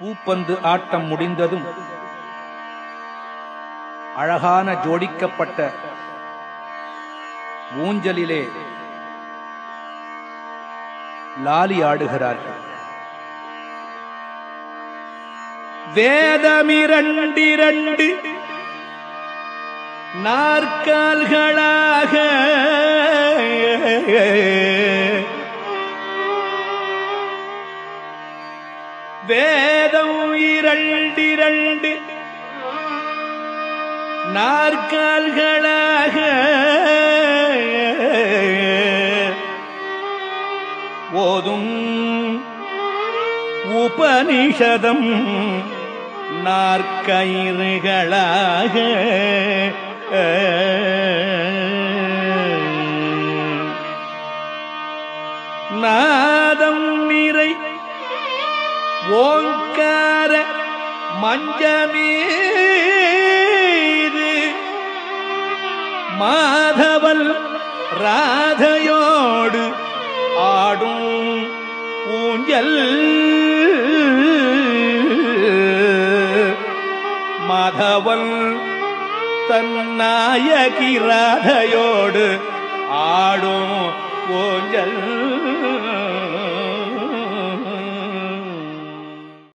பூப்பந்து ஆட்டம் முடிந்ததும் அழகான ஜோடிக்கப்பட்ட ஊஞ்சலிலே லாலி ஆடுகிறார்கள் வேதமிரண்டிரண்டு நாற்கால்களாக வேதம் இரண்டிரண்டு நாற்கால்களாக ஓதும் உபனிஷதம் நாற்கயிறுகளாக நாதம் நிறை ஓங்கார மஞ்சமீது மாதவல் ராதையோடு ஆடும் ஊஞ்சல் மாதவன் தன்னாயகி ராதையோடு ஆடும் ஊஞ்சல்